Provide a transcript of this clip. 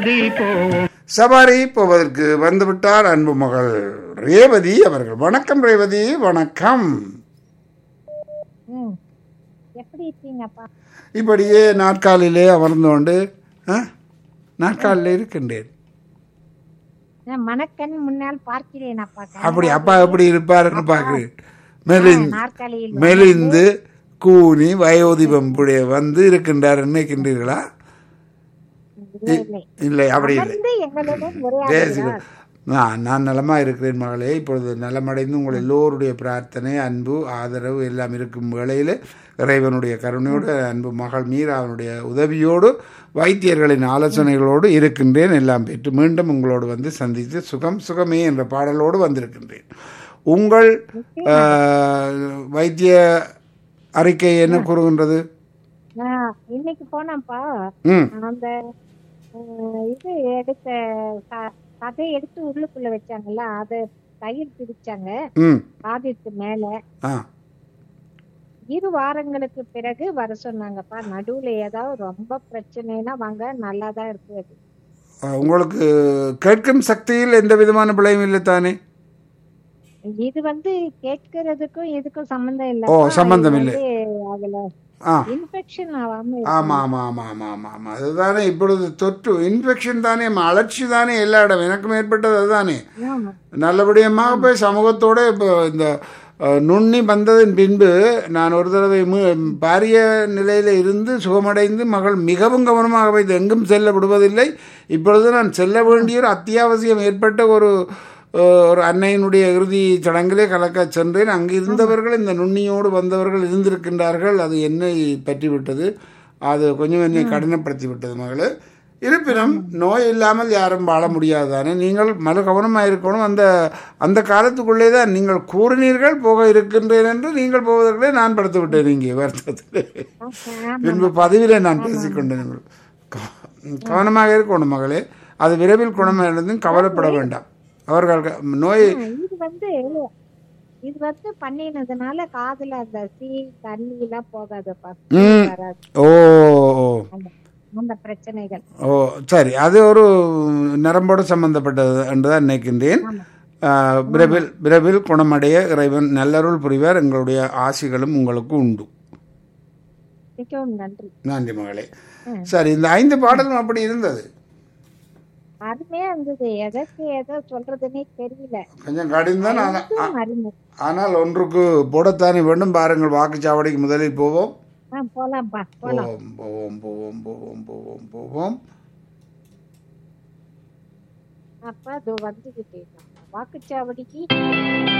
சவாரி போவதற்கு வந்துவிட்டார் அன்பு மகள் ரேவதி அவர்கள் வணக்கம் ரேவதி வணக்கம் ம் எப்படி இருக்கீங்கப்பா இப்படியே நாற்காலிலே அமர்ந்து கொண்டு ஆ, நாற்காலிலே இருக்கின்றேன் நான் மணக்கண் முன்னால் பார்க்கிறேன் அப்பா அப்படி அப்பா எப்படி இருப்பாருன்னு பார்க்குறேன் மெலிந்து நாற்காலியில் மெலிந்து கூனி வயோதிபம் இப்படி வந்து இருக்கின்றார் நினைக்கின்றீர்களா இல்லை, இல்லை இல்லை அப்படி இல்லை வந்து எங்களுடன் தேசிகள் நான் நான் நலமா இருக்கிறேன் மகளே இப்பொழுது நலமடைந்து உங்கள் எல்லோருடைய பிரார்த்தனை அன்பு ஆதரவு எல்லாம் இருக்கும் வேளையில் இறைவனுடைய கருணையோடு அன்பு மகள் மீரா அவனுடைய உதவியோடு வைத்தியர்களின் ஆலோசனைகளோடு இருக்கின்றேன் எல்லாம் பெற்று மீண்டும் உங்களோடு வந்து சந்தித்து சுகம் சுகமே என்ற பாடலோடு வந்திருக்கின்றேன் உங்கள் ஆஹ், வைத்திய அறிக்கை என்ன கூறுகின்றது நான் இன்னைக்கு போனேன்ப்பா ம் அந்த அஹ், இது எடுத்த க- கதை எடுத்து உள்ளுக்குள்ள வச்சாங்கல்ல அதை தயிர் பிரிச்சாங்க ம் பாதிக்கு மேல ஆ இரு வாரங்களுக்கு பிறகு வர சொன்னாங்கப்பா நடுவுல ஏதாவது ரொம்ப பிரச்சனைனா வாங்க நல்லா தான் இருக்கு அது. ஆஹ், உங்களுக்கு கேட்கும் சக்தியில் எந்த விதமான பிழையும் இல்லை தானே இது வந்து கேட்கறதுக்கும் இதுக்கும் சம்பந்தம் இல்ல ஓ, சம்பந்தம் இல்லை. அதுல ஆ இன்ஃபெக்ஷன் ஆகாம இருக்கு. ஆமா ஆமா ஆமா ஆமா ஆமா ஆமா அதுதானே இப்பொழுது தொற்று இன்ஃபெக்ஷன் தானே ம- அலர்ச்சி தானே எல்லா இடம் எனக்கும் ஏற்பட்டது அதுதானே ஆமா. நல்லபடியமாக போய் சமூகத்தோட இப்போ இந்த அஹ், நுண்ணி வந்ததன் பின்பு நான் ஒரு தடவை மு- பாரிய நிலையில் இருந்து சுகமடைந்து மகள் மிகவும் கவனமாக வைத்து எங்கும் செல்ல விடுவதில்லை இப்பொழுது நான் செல்ல வேண்டிய ஒரு அத்தியாவசியம் ஏற்பட்ட ஒரு அஹ், ஒரு அன்னையினுடைய இறுதி சடங்கிலே கலக்க சென்றேன் அங்கு இருந்தவர்கள் இந்த நுண்ணியோடு வந்தவர்கள் இருந்திருக்கின்றார்கள் அது என்னை பற்றி விட்டது அது கொஞ்சம் என்னை கடினப்படுத்தி விட்டது மகளே இருப்பினும் நோய் இல்லாமல் யாரும் வாழ முடியாது தானே நீங்கள் மறு கவனமாக இருக்கணும் அந்த அந்த காலத்துக்குள்ளே தான் நீங்கள் கூறினீர்கள் போக இருக்கின்றேன் என்று நீங்கள் போவதற்குள்ளே நான் படுத்து விட்டேன் இங்கே வருத்தத்தில் ஆமா. பின்பு பதிவிலே நான் பேசிக்கொண்டேன் க- கவனமாக இருக்கணும் மகளே அது விரைவில் குணமடைந்தும் கவலைப்பட வேண்டாம் அவர்கள் க- நோய் இது வந்து இது வந்து பண்ணினதுனால காதுல அந்த சீ தண்ணி எல்லாம் போகாதப்பா ம். வராது ஓ ஓ அந்த அந்த பிரச்சனைகள் ஓ சரி அது ஒரு நரம்போடு சம்பந்தப்பட்டது என்றுதான் நினைக்கின்றேன் ஆமா. ஆஹ், விரைவில் விரைவில் குணமடைய இறைவன் நல்லருள் புரிவார் எங்களுடைய ஆசிகளும் உங்களுக்கு உண்டு மிகவும் நன்றி நன்றி மகளே ம். சரி இந்த ஐந்து பாடலும் அப்படி இருந்தது அருமையா இருந்தது எதற்கு எதோ சொல்றதுன்னே தெரியல கொஞ்சம் கடிந்தான் ஆனா- இதுவும் அருமை ஆனால் ஒன்றுக்கு போடத்தானே வேண்டும் பாருங்கள் வாக்குச்சாவடிக்கு முதலில் போவோம் ஆ போலாம்ப்பா போலாம் போவோம் போவோம் போவோம் போவோம் போவோம் போவோம் அப்பா இதோ வந்துகிட்டே வாக்குச்சாவடிக்கு